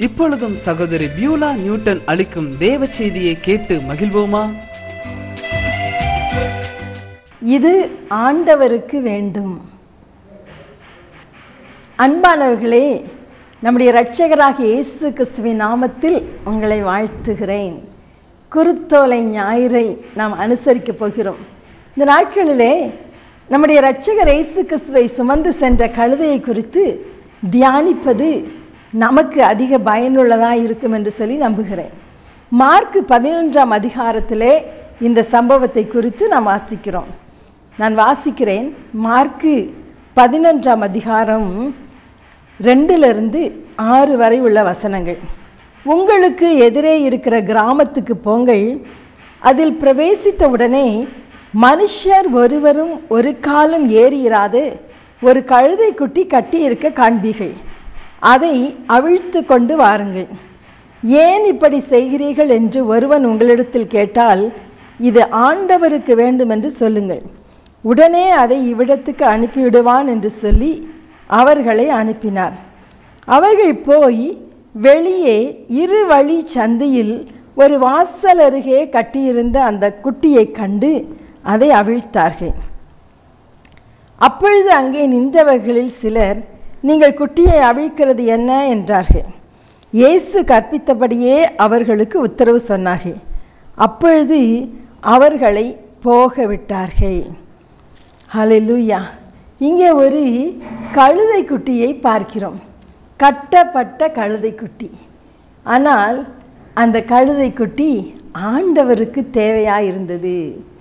இப்பொழுதும் சகோதரி Beulah Newton அளிக்கும் தேவ செய்தியை கேட்டு மகிழ்வோமா இது ஆண்டவருக்கு வேண்டும் அன்பானவர்களே நம்முடைய இரட்சகராகிய இயேசு கிறிஸ்துவின் நாமத்தில் உங்களை வாழ்த்துகிறேன் குருத்தோலை ஞாயிறை நாம் அனுசரிக்கப் போகிறோம் இந்த நாட்களிலே நம்முடைய இரட்சகர் இயேசு கிறிஸ்துவை சுமந்து சென்ற கழுதையை குறித்து தியானிப்பது நமக்கு அதிக பயனுள்ளதாக இருக்கும் என்று சொல்லி நம்புகிறேன் மார்க் பதினொன்றாம் அதிகாரத்திலே இந்த சம்பவத்தை குறித்து நாம் வாசிக்கிறோம் நான் வாசிக்கிறேன் மார்க்கு பதினொன்றாம் அதிகாரம் ரெண்டிலிருந்து ஆறு வரை உள்ள வசனங்கள் உங்களுக்கு எதிரே இருக்கிற கிராமத்துக்கு போங்கள் அதில் பிரவேசித்தவுடனே மனுஷர் ஒருவரும் ஒரு காலம் ஏறியிராது ஒரு கழுதை குட்டி கட்டியிருக்க காண்பீர்கள் அதை அவிழ்த்து கொண்டு வாருங்கள் ஏன் இப்படி செய்கிறீர்கள் என்று ஒருவன் உங்களிடத்தில் கேட்டால் இது ஆண்டவருக்கு வேண்டும் என்று சொல்லுங்கள் உடனே அதை இவ்விடத்துக்கு அனுப்பிவிடுவான் என்று சொல்லி அவர்களை அனுப்பினார் அவர்கள் போய் வெளியே இரு வழி சந்தியில் ஒரு வாசல் அருகே கட்டியிருந்த அந்த குட்டியை கண்டு அதை அவிழ்த்தார்கள் அப்பொழுது அங்கே நின்றவர்களில் சிலர் நீங்கள் குட்டியை அவிழ்க்கிறது என்ன என்றார்கள் இயேசு கற்பித்தபடியே அவர்களுக்கு உத்தரவு சொன்னார்கள் அப்பொழுது அவர்களை போக விட்டார்கள் ஹalleluya இங்கே ஒரு கழுதை குட்டியை பார்க்கிறோம் கட்டப்பட்ட கழுதை குட்டி ஆனால் அந்த கழுதை குட்டி ஆண்டவருக்கு தேவையாக இருந்தது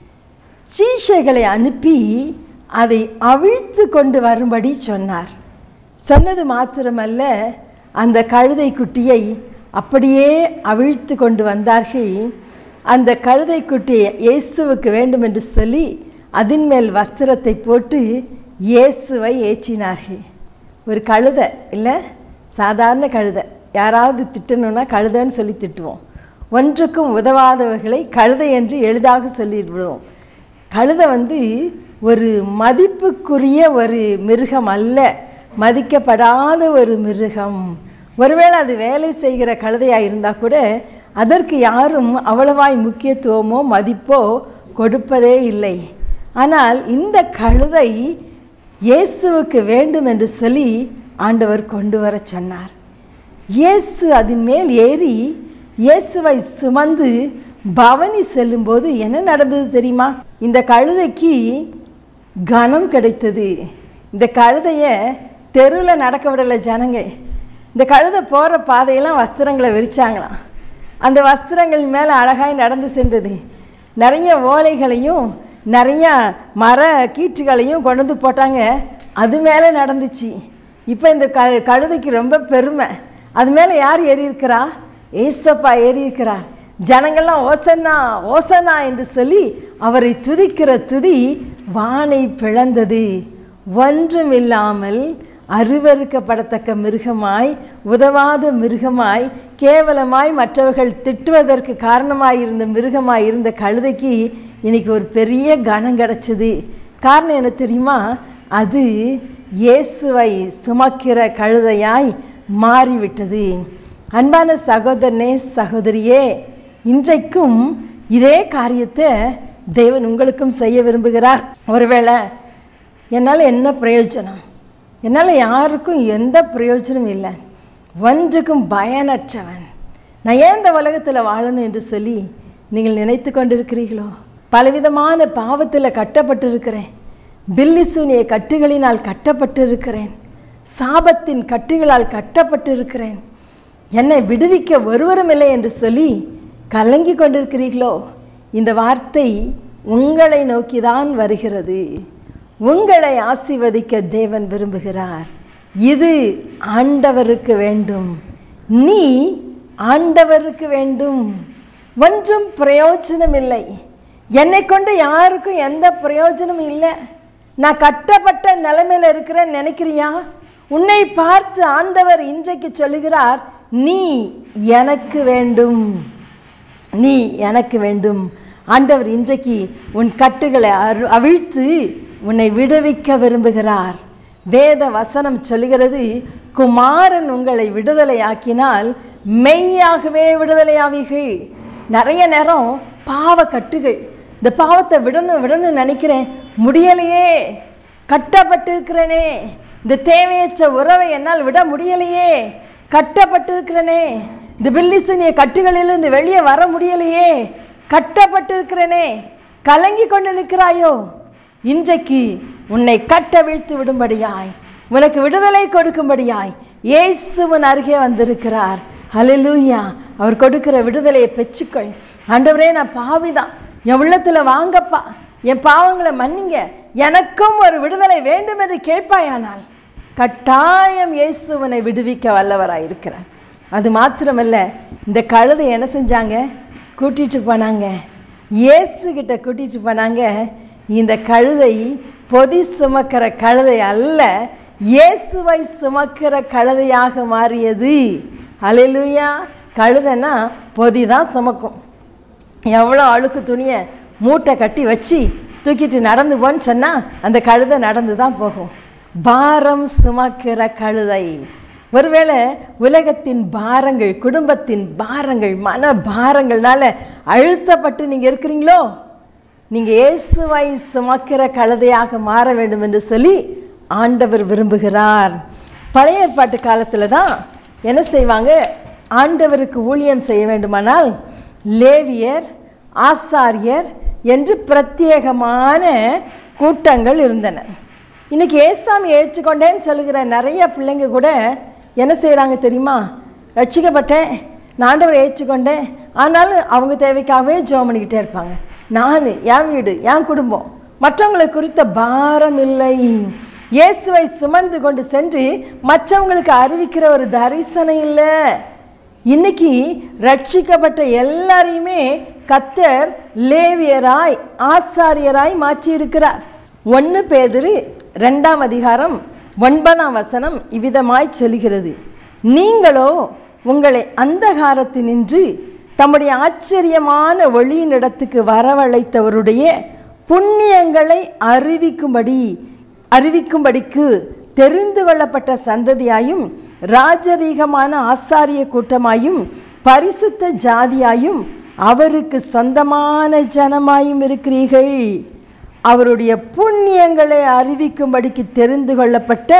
சீஷைகளை அனுப்பி அதை அவிழ்த்து கொண்டு வரும்படி சொன்னார் சொன்னது மாத்திரமல்ல அந்த கழுதை குட்டியை அப்படியே அவிழ்த்து கொண்டு வந்தார்கள் அந்த கழுதை குட்டியை இயேசுவுக்கு வேண்டும் என்று சொல்லி அதன் மேல் வஸ்திரத்தை போட்டு இயேசுவை ஏற்றினார்கள் ஒரு கழுதை இல்லை சாதாரண கழுதை யாராவது திட்டணும்னா கழுதைன்னு சொல்லி திட்டுவோம் ஒன்றுக்கும் உதவாதவர்களை கழுதை என்று எளிதாக சொல்லிவிடுவோம் கழுதை வந்து ஒரு மதிப்புக்குரிய ஒரு மிருகம் அல்ல மதிக்கப்படாத ஒரு மிருகம் ஒருவேளை அது வேலை செய்கிற கழுதையாக இருந்தால் கூட அதற்கு யாரும் அவ்வளவாய் முக்கியத்துவமோ மதிப்போ கொடுப்பதே இல்லை ஆனால் இந்த கழுதை இயேசுவுக்கு வேண்டும் என்று சொல்லி ஆண்டவர் கொண்டு வர சொன்னார் இயேசு அதன் மேல் ஏறி இயேசுவை சுமந்து பவனி செல்லும்போது என்ன நடந்தது தெரியுமா இந்த கழுதைக்கு கனம் கிடைத்தது இந்த கழுதையை தெருவில் நடக்க விடலை ஜனங்கள் இந்த கழுதை போகிற பாதையெல்லாம் வஸ்திரங்களை விரிச்சாங்களாம் அந்த வஸ்திரங்கள் மேலே அழகாய் நடந்து சென்றது நிறைய ஓலைகளையும் நிறைய மர கீற்றுகளையும் கொண்டு வந்து போட்டாங்க அது மேலே நடந்துச்சு இப்போ இந்த க கழுதைக்கு ரொம்ப பெருமை அது மேலே யார் ஏறி இருக்கிறா ஏசப்பா ஏறி இருக்கிறார் ஜனங்கள்லாம் ஓசன்னா ஓசனா என்று சொல்லி அவரை துதிக்கிற துதி வானை பிளந்தது ஒன்றும் இல்லாமல் அருவறுக்கப்படத்தக்க மிருகமாய் உதவாத மிருகமாய் கேவலமாய் மற்றவர்கள் திட்டுவதற்கு காரணமாய் இருந்த மிருகமாய் இருந்த கழுதைக்கு இன்னைக்கு ஒரு பெரிய கனம் கிடச்சிது காரணம் என்ன தெரியுமா அது இயேசுவை சுமக்கிற கழுதையாய் மாறிவிட்டது அன்பான சகோதரனே சகோதரியே இன்றைக்கும் இதே காரியத்தை தேவன் உங்களுக்கும் செய்ய விரும்புகிறார் ஒருவேளை என்னால் என்ன பிரயோஜனம் என்னால் யாருக்கும் எந்த பிரயோஜனம் இல்லை ஒன்றுக்கும் பயனற்றவன் நான் ஏன் இந்த உலகத்தில் வாழணும் என்று சொல்லி நீங்கள் நினைத்து கொண்டிருக்கிறீர்களோ பலவிதமான பாவத்தில் கட்டப்பட்டிருக்கிறேன் பில்லி சூனிய கட்டுகளினால் கட்டப்பட்டிருக்கிறேன் சாபத்தின் கட்டுகளால் கட்டப்பட்டிருக்கிறேன் என்னை விடுவிக்க ஒருவரும் இல்லை என்று சொல்லி கலங்கி கொண்டிருக்கிறீர்களோ இந்த வார்த்தை உங்களை நோக்கிதான் வருகிறது உங்களை ஆசிர்வதிக்க தேவன் விரும்புகிறார் இது ஆண்டவருக்கு வேண்டும் நீ ஆண்டவருக்கு வேண்டும் ஒன்றும் பிரயோஜனம் இல்லை என்னை கொண்டு யாருக்கும் எந்த பிரயோஜனமும் இல்லை நான் கட்டப்பட்ட நிலைமையில் இருக்கிறேன்னு நினைக்கிறியா உன்னை பார்த்து ஆண்டவர் இன்றைக்கு சொல்லுகிறார் நீ எனக்கு வேண்டும் நீ எனக்கு வேண்டும் ஆண்டவர் இன்றைக்கு உன் கட்டுகளை அரு அவிழ்த்து உன்னை விடுவிக்க விரும்புகிறார் வேத வசனம் சொல்லுகிறது குமாரன் உங்களை விடுதலை ஆக்கினால் மெய்யாகவே விடுதலையாவீர்கள் நிறைய நேரம் பாவ கட்டுகள் இந்த பாவத்தை விடணும் விடணும்னு நினைக்கிறேன் முடியலையே கட்டப்பட்டிருக்கிறேனே இந்த தேவையற்ற உறவை என்னால் விட முடியலையே கட்டப்பட்டிருக்கிறேனே இந்த பில்லிசுனிய கட்டுகளிலிருந்து வெளியே வர முடியலையே கட்டப்பட்டிருக்கிறேனே கலங்கி கொண்டு நிற்கிறாயோ இன்றைக்கு உன்னை கட்ட வீழ்த்து விடும்படியாய் உனக்கு விடுதலை கொடுக்கும்படியாய் இயேசுவின் அருகே வந்திருக்கிறார் ஹalleluya அவர் கொடுக்கிற விடுதலையை பெற்றுக்கொள் ஆண்டவரே நான் பாவிதான் என் உள்ளத்தில் வாங்கப்பா என் பாவங்களை மன்னிங்க எனக்கும் ஒரு விடுதலை வேண்டும் என்று கேட்பாயானால் கட்டாயம் இயேசுவனை விடுவிக்க வல்லவராக இருக்கிறார் அது மாத்திரமல்ல இந்த கழுதை என்ன செஞ்சாங்க கூட்டிட்டு போனாங்க இயேசு கிட்ட கூட்டிட்டு போனாங்க இந்த கழுதை பொதி சுமக்கிற கழுதை அல்ல இயேசுவை சுமக்கிற கழுதையாக மாறியது அலையிலுயா கழுதைன்னா பொதி தான் சுமக்கும் எவ்வளோ அழுக்கு துணியை மூட்டை கட்டி வச்சு தூக்கிட்டு நடந்து போன்னு சொன்னால் அந்த கழுதை நடந்து தான் போகும் பாரம் சுமக்கிற கழுதை ஒருவேளை உலகத்தின் பாரங்கள் குடும்பத்தின் பாரங்கள் மன பாரங்கள்னால அழுத்தப்பட்டு நீங்கள் இருக்கிறீங்களோ நீங்கள் இயேசுவை சுமக்கிற கழுதையாக மாற வேண்டும் என்று சொல்லி ஆண்டவர் விரும்புகிறார் பழைய ஏற்பாட்டு காலத்தில் தான் என்ன செய்வாங்க ஆண்டவருக்கு ஊழியம் செய்ய வேண்டுமானால் லேவியர் ஆசாரியர் என்று பிரத்யேகமான கூட்டங்கள் இருந்தன இன்னைக்கு ஏசாமி ஏற்றுக்கொண்டேன்னு சொல்லுகிற நிறைய பிள்ளைங்க கூட என்ன செய்கிறாங்க தெரியுமா ரட்சிக்கப்பட்டேன் நான் ஆண்டவரை ஏற்றுக்கொண்டேன் ஆனாலும் அவங்க தேவைக்காகவே ஜோம் பண்ணிக்கிட்டே இருப்பாங்க நான் என் வீடு என் குடும்பம் மற்றவங்களை குறித்த பாரம் இல்லை இயேசுவை சுமந்து கொண்டு சென்று மற்றவங்களுக்கு அறிவிக்கிற ஒரு தரிசனம் இல்லை இன்னைக்கு ரட்சிக்கப்பட்ட எல்லாரையுமே கத்தர் லேவியராய் ஆசாரியராய் மாற்றி இருக்கிறார் ஒன்று பேதிரு ரெண்டாம் அதிகாரம் ஒன்பதாம் வசனம் இவ்விதமாய் சொல்கிறது நீங்களோ உங்களை அந்தகாரத்தினின்று தம்முடைய ஆச்சரியமான ஒளியினிடத்துக்கு வரவழைத்தவருடைய புண்ணியங்களை அறிவிக்கும்படி அறிவிக்கும்படிக்கு தெரிந்து கொள்ளப்பட்ட சந்ததியாயும் ராஜரீகமான ஆசாரிய கூட்டமாயும் பரிசுத்த ஜாதியாயும் அவருக்கு சொந்தமான ஜனமாயும் இருக்கிறீர்கள் அவருடைய புண்ணியங்களை அறிவிக்கும்படிக்கு தெரிந்து கொள்ளப்பட்ட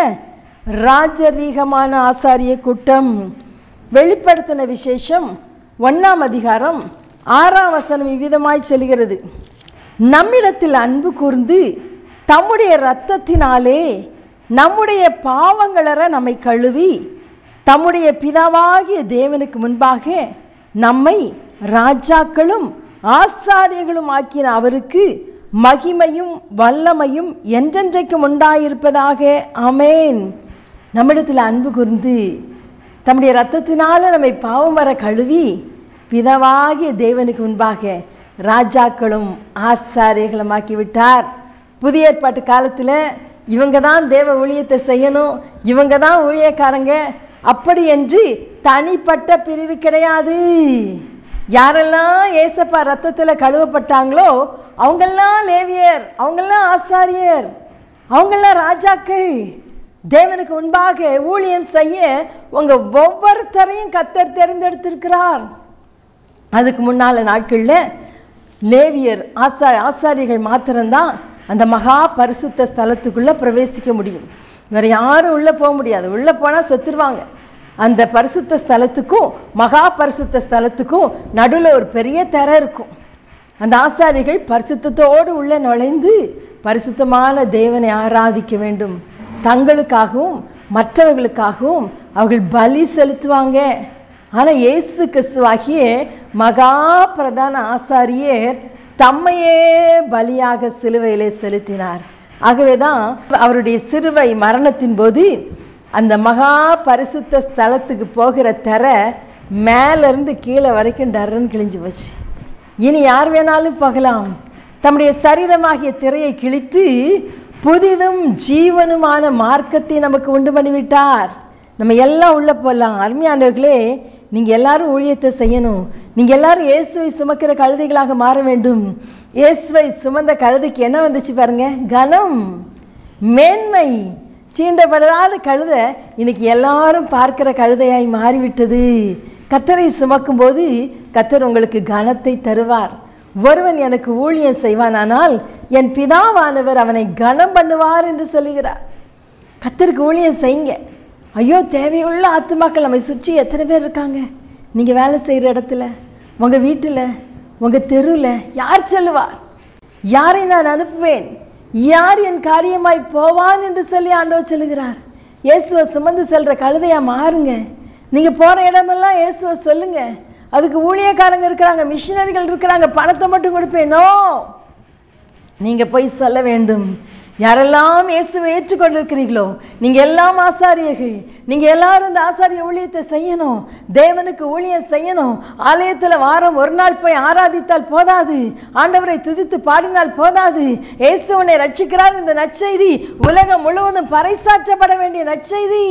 ராஜரீகமான ஆசாரிய கூட்டம் வெளிப்படுத்தின விசேஷம் ஒன்றாம் அதிகாரம் ஆறாம் வசனம் இவ்விதமாய் சொல்கிறது நம்மிடத்தில் அன்பு கூர்ந்து தம்முடைய இரத்தத்தினாலே நம்முடைய பாவங்களற நம்மை கழுவி தம்முடைய பிதாவாகிய தேவனுக்கு முன்பாக நம்மை ராஜாக்களும் ஆசாரியர்களும் ஆக்கின அவருக்கு மகிமையும் வல்லமையும் என்றென்றைக்கும் உண்டாயிருப்பதாக அமேன் நம்மிடத்தில் அன்பு கூர்ந்து தம்முடைய ரத்தத்தினால நம்மை பாவம் வர கழுவி பிதாவாகிய தேவனுக்கு முன்பாக ராஜாக்களும் ஆசாரியர்களும் ஆக்கி விட்டார் புதிய ஏற்பாட்டு காலத்தில் இவங்க தான் தேவ ஊழியத்தை செய்யணும் இவங்க தான் ஊழியக்காரங்க அப்படி என்று தனிப்பட்ட பிரிவு கிடையாது யாரெல்லாம் ஏசப்பா ரத்தத்தில் கழுவப்பட்டாங்களோ அவங்கெல்லாம் லேவியர் அவங்கெல்லாம் ஆசாரியர் அவங்கெல்லாம் ராஜாக்கள் தேவனுக்கு முன்பாக ஊழியம் செய்ய உங்க ஒவ்வொருத்தரையும் கத்தர் தேர்ந்தெடுத்திருக்கிறார் அதுக்கு முன்னால நாட்களில் லேவியர் ஆசா ஆசாரிகள் மாத்திரம்தான் அந்த மகா பரிசுத்த ஸ்தலத்துக்குள்ளே பிரவேசிக்க முடியும் வேறு யாரும் உள்ளே போக முடியாது உள்ளே போனால் செத்துருவாங்க அந்த பரிசுத்த ஸ்தலத்துக்கும் மகா பரிசுத்த ஸ்தலத்துக்கும் நடுவில் ஒரு பெரிய திரை இருக்கும் அந்த ஆசாரிகள் பரிசுத்தத்தோடு உள்ளே நுழைந்து பரிசுத்தமான தேவனை ஆராதிக்க வேண்டும் தங்களுக்காகவும் மற்றவர்களுக்காகவும் அவர்கள் பலி செலுத்துவாங்க ஆனால் இயேசு கிறிஸ்துவாகிய மகா பிரதான ஆசாரியர் தம்மையே பலியாக சிலுவையிலே செலுத்தினார் ஆகவே தான் அவருடைய சிறுவை மரணத்தின் போது அந்த மகா பரிசுத்த ஸ்தலத்துக்கு போகிற திரை மேலேருந்து கீழே வரைக்கும் டர்ன்னு கிழிஞ்சு போச்சு இனி யார் வேணாலும் போகலாம் தம்முடைய சரீரமாகிய திரையை கிழித்து புதிதும் ஜீவனுமான மார்க்கத்தை நமக்கு உண்டு பண்ணிவிட்டார் நம்ம எல்லாம் உள்ளே போகலாம் அருமையானவர்களே நீங்கள் எல்லாரும் ஊழியத்தை செய்யணும் நீங்கள் எல்லாரும் இயேசுவை சுமக்கிற கழுதைகளாக மாற வேண்டும் இயேசுவை சுமந்த கழுதைக்கு என்ன வந்துச்சு பாருங்க கனம் மேன்மை சீண்டப்படாத கழுதை இன்னைக்கு எல்லாரும் பார்க்கிற கழுதையாய் மாறிவிட்டது கத்தரை சுமக்கும்போது கத்தர் உங்களுக்கு கனத்தை தருவார் ஒருவன் எனக்கு ஊழியம் செய்வானானால் என் பிதாவானவர் அவனை கனம் பண்ணுவார் என்று சொல்லுகிறார் கத்தருக்கு ஊழியம் செய்யுங்க ஐயோ தேவையுள்ள ஆத்துமாக்கள் நம்மை சுற்றி எத்தனை பேர் இருக்காங்க நீங்கள் வேலை செய்கிற இடத்துல உங்கள் வீட்டில் உங்கள் தெருவில் யார் சொல்லுவார் யாரை நான் அனுப்புவேன் யார் என் காரியமாய் போவான் என்று சொல்லி ஆண்டவர் சொல்லுகிறார் இயேசுவை சுமந்து செல்ற கழுதையா மாறுங்க நீங்கள் போகிற இடமெல்லாம் இயேசுவை சொல்லுங்க அதுக்கு ஊழியக்காரங்க இருக்கிறாங்க மிஷினரிகள் இருக்கிறாங்க பணத்தை மட்டும் கொடுப்பேனோ நீங்க போய் சொல்ல வேண்டும் யாரெல்லாம் இயேசுவை ஏற்றுக்கொண்டிருக்கிறீர்களோ நீங்க எல்லாம் ஆசாரியர்கள் நீங்க எல்லாரும் இந்த ஆசாரிய ஊழியத்தை செய்யணும் தேவனுக்கு ஊழியம் செய்யணும் ஆலயத்துல வாரம் ஒரு நாள் போய் ஆராதித்தால் போதாது ஆண்டவரை துதித்து பாடினால் போதாது இயேசு உன்னை ரட்சிக்கிறார் இந்த நற்செய்தி உலகம் முழுவதும் பறைசாற்றப்பட வேண்டிய நற்செய்தி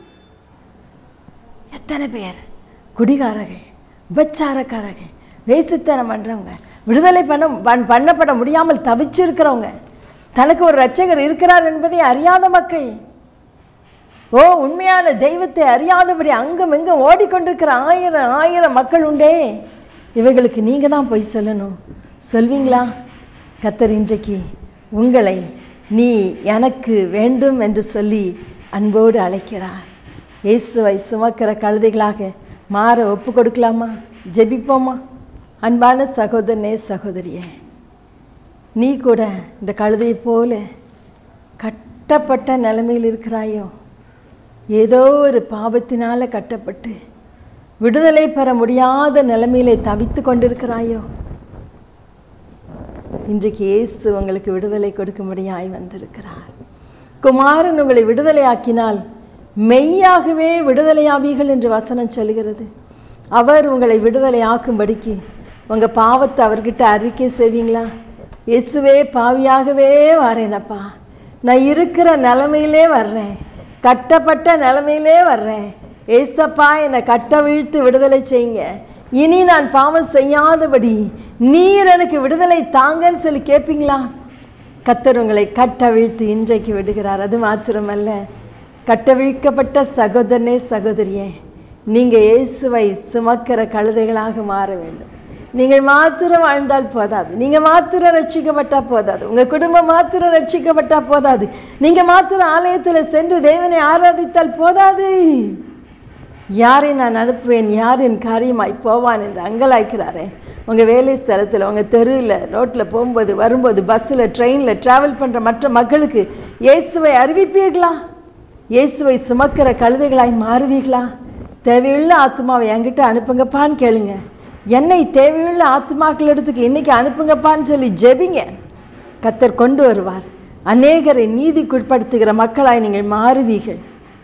எத்தனை பேர் குடிகாரர்கள் உபச்சாரக்காரர்கள் வேசித்தனம் பண்ணுறவங்க விடுதலை பண்ண பண்- பண்ணப்பட முடியாமல் தவிச்சிருக்கிறவங்க தனக்கு ஒரு ரட்சகர் இருக்கிறார் என்பதை அறியாத மக்கள் ஓ உண்மையான தெய்வத்தை அறியாதபடி அங்கும் இங்கும் ஓடிக்கொண்டிருக்கிற ஆயிரம் ஆயிரம் மக்கள் உண்டே இவைகளுக்கு நீங்கள் தான் போய் சொல்லணும் சொல்வீங்களா கத்தர் இன்றைக்கு உங்களை நீ எனக்கு வேண்டும் என்று சொல்லி அன்போடு அழைக்கிறார் இயேசுவை சுமக்கிற கழுதைகளாக மாற ஒப்பு கொடுக்கலாமா ஜெபிப்போமா அன்பான சகோதரனே சகோதரியே நீ கூட இந்த கழுதை போல கட்டப்பட்ட நிலைமையில் இருக்கிறாயோ ஏதோ ஒரு பாவத்தினால கட்டப்பட்டு விடுதலை பெற முடியாத நிலைமையிலே தவித்து கொண்டிருக்கிறாயோ இன்றைக்கு இயேசு உங்களுக்கு விடுதலை கொடுக்கும்படியாய் வந்திருக்கிறார் குமாரன் உங்களை விடுதலையாக்கினால் மெய்யாகவே விடுதலையாவீர்கள் என்று வசனம் சொல்கிறது அவர் உங்களை விடுதலையாக்கும்படிக்கு உங்கள் பாவத்தை அவர்கிட்ட அறிக்கை செய்வீங்களா இயேசுவே பாவியாகவே வரேனப்பா நான் இருக்கிற நிலமையிலே வர்றேன் கட்டப்பட்ட நிலமையிலே வர்றேன் ஏசப்பா என்னை கட்ட வீழ்த்து விடுதலை செய்யுங்க இனி நான் பாவம் செய்யாதபடி நீர் எனக்கு விடுதலை தாங்கன்னு சொல்லி கேட்பீங்களா கத்தர் உங்களை கட்டவிழ்த்து இன்றைக்கு விடுகிறார் அது மாத்திரமல்ல கட்டவிழ்க்கப்பட்ட சகோதரனே சகோதரியே நீங்கள் இயேசுவை சுமக்கிற கழுதைகளாக மாற வேண்டும் நீங்கள் மாத்திரம் வாழ்ந்தால் போதாது நீங்கள் மாத்திரம் ரட்சிக்கப்பட்டா போதாது உங்கள் குடும்பம் மாத்திரம் ரட்சிக்கப்பட்டா போதாது நீங்கள் மாத்திரம் ஆலயத்தில் சென்று தேவனை ஆராதித்தால் போதாது யாரை நான் அனுப்புவேன் யார் என் காரியமாய் போவான் என்று அங்கலாய்க்கிறாரே உங்கள் வேலை ஸ்தலத்தில் உங்கள் தெருவில் ரோட்டில் போகும்போது வரும்போது பஸ்ஸில் ட்ரெயினில் ட்ராவல் பண்ணுற மற்ற மக்களுக்கு இயேசுவை அறிவிப்பீர்களா இயேசுவை சுமக்கிற கழுதைகளாய் மாறுவீர்களா தேவையுள்ள ஆத்மாவை என்கிட்ட அனுப்புங்கப்பான்னு கேளுங்க என்னை தேவையுள்ள ஆத்மாக்கள் இடத்துக்கு இன்னைக்கு அனுப்புங்கப்பான்னு சொல்லி ஜெபிங்க கத்தர் கொண்டு வருவார் அநேகரை நீதிக்குட்படுத்துகிற மக்களாய் நீங்கள் மாறுவீர்கள்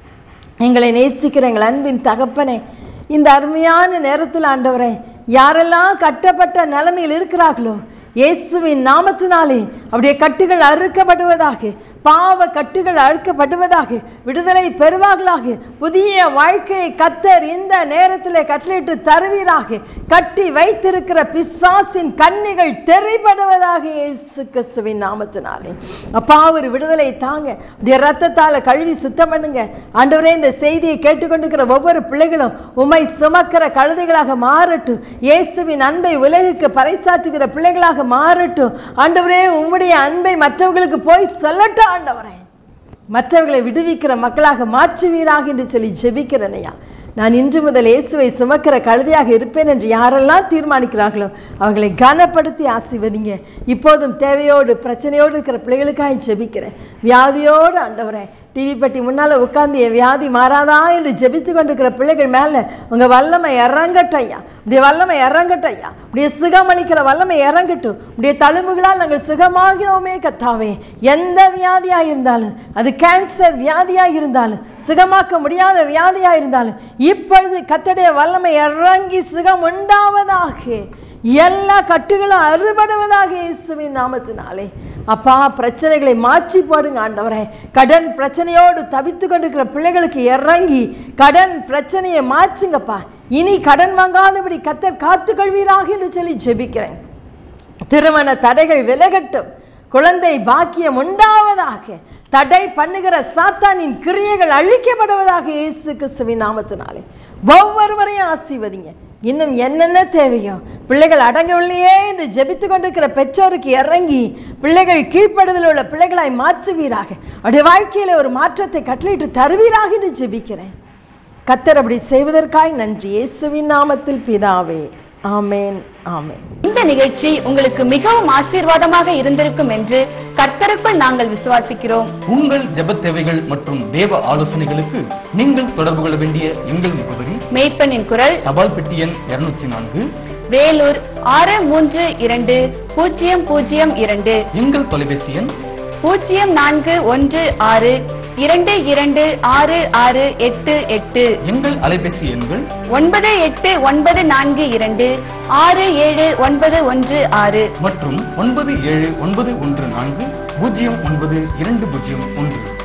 எங்களை நேசிக்கிற எங்கள் அன்பின் தகப்பனே இந்த அருமையான நேரத்தில் ஆண்டவரே யாரெல்லாம் கட்டப்பட்ட நிலைமையில் இருக்கிறார்களோ இயேசுவின் நாமத்தினாலே அப்படியே கட்டுகள் அறுக்கப்படுவதாக பாவ கட்டுகள் அறுக்கப்படுவதாக விடுதலை பெறுவார்களாக புதிய வாழ்க்கையை கத்தர் இந்த நேரத்தில் கட்டளையிட்டு தருவீராக கட்டி வைத்திருக்கிற பிசாசின் கண்ணிகள் தெரிபடுவதாக இயேசு கிறிஸ்துவின் நாமத்தினாலே அப்பா ஒரு விடுதலை தாங்க அப்படியே ரத்தத்தால் கழுவி சுத்தம் பண்ணுங்க ஆண்டவரே இந்த செய்தியை கேட்டுக்கொண்டிருக்கிற ஒவ்வொரு பிள்ளைகளும் உம்மை சுமக்கிற கழுதைகளாக மாறட்டும் இயேசுவின் அன்பை உலகுக்கு பறைசாற்றுகிற பிள்ளைகளாக மாறட்டும் ஆண்டவரே உம்முடைய அன்பை மற்றவர்களுக்கு போய் சொல்லட்டும் ஆண்டவரே மற்றவர்களை விடுவிக்கிற மக்களாக மாற்றுவீராக என்று சொல்லி ஜெபிக்கிறனையா நான் இன்று முதல் இயேசுவை சுமக்கிற கழுதையாக இருப்பேன் என்று யாரெல்லாம் தீர்மானிக்கிறார்களோ அவர்களை கனப்படுத்தி ஆசீர்வதிங்க இப்போதும் தேவையோடு பிரச்சனையோடு இருக்கிற பிள்ளைகளுக்காக ஜெபிக்கிறேன் வியாதியோடு ஆண்டவரேன் டிவி பெட்டி முன்னால் உட்கார்ந்து என் வியாதி மாறாதா என்று ஜெபித்து கொண்டிருக்கிற பிள்ளைகள் மேலே உங்கள் வல்லமை இறங்கட்டையா இப்படியே வல்லமை இறங்கட்டையா இப்படியே சுகமளிக்கிற வல்லமை இறங்கட்டும் இப்படியே தழும்புகளால் நாங்கள் சுகமாகினோமே கத்தாவே எந்த வியாதியாக இருந்தாலும் அது கேன்சர் வியாதியாக இருந்தாலும் சுகமாக்க முடியாத வியாதியாக இருந்தாலும் இப்பொழுது கத்தடைய வல்லமை இறங்கி சுகம் உண்டாவதாக எல்லா கட்டுகளும் அறுபடுவதாக இயேசுவின் நாமத்தினாலே அப்பா பிரச்சனைகளை மாற்றி போடுங்க ஆண்டவரே கடன் பிரச்சனையோடு தவித்து கொண்டிருக்கிற பிள்ளைகளுக்கு இறங்கி கடன் பிரச்சனையை மாற்றுங்கப்பா இனி கடன் வாங்காதபடி கத்தர் காத்துக்கொள்வீராக என்று சொல்லி ஜெபிக்கிறேன் திருமண தடைகள் விலகட்டும் குழந்தை பாக்கியம் உண்டாவதாக தடை பண்ணுகிற சாத்தானின் கிரியைகள் அழிக்கப்படுவதாக இயேசு கிறிஸ்துவின் நாமத்தினாலே ஒவ்வொருவரையும் ஆசீர்வதிங்க இன்னும் என்னென்ன தேவையோ பிள்ளைகள் அடங்கவில்லையே என்று ஜெபித்து கொண்டிருக்கிற பெற்றோருக்கு இறங்கி பிள்ளைகள் கீழ்ப்படுதல் உள்ள பிள்ளைகளாய் மாற்றுவீராக அவருடைய வாழ்க்கையில ஒரு மாற்றத்தை கட்டளையிட்டு தருவீராக என்று ஜெபிக்கிறேன் கத்தர் அப்படி செய்வதற்காய் நன்றி இயேசுவின் நாமத்தில் பிதாவே ஆமேன் ஆமேன் இந்த நிகழ்ச்சி உங்களுக்கு மிகவும் ஆசீர்வாதமாக இருந்திருக்கும் என்று கர்த்தருக்குள் நாங்கள் விசுவாசிக்கிறோம் உங்கள் ஜெபத் தேவைகள் மற்றும் தேவ ஆலோசனைகளுக்கு நீங்கள் தொடர்பு கொள்ள வேண்டிய எங்கள் முகவரி மேய்ப்பனின் குரல் தபால் பெட்டி எண் இருநூற்றி நான்கு வேலூர் ஆறு மூன்று இரண்டு பூஜ்ஜியம் பூஜ்ஜியம் இரண்டு எங்கள் தொலைபேசி எண் பூஜ்ஜியம் நான்கு ஒன்று ஆறு இரண்டு இரண்டு ஆறு ஆறு எட்டு எட்டு எங்கள் அலைபேசி எண்கள் ஒன்பது எட்டு ஒன்பது நான்கு இரண்டு ஆறு ஏழு ஒன்பது ஒன்று ஆறு மற்றும் ஒன்பது ஏழு ஒன்பது ஒன்று நான்கு பூஜ்ஜியம் ஒன்பது இரண்டு பூஜ்ஜியம் ஒன்று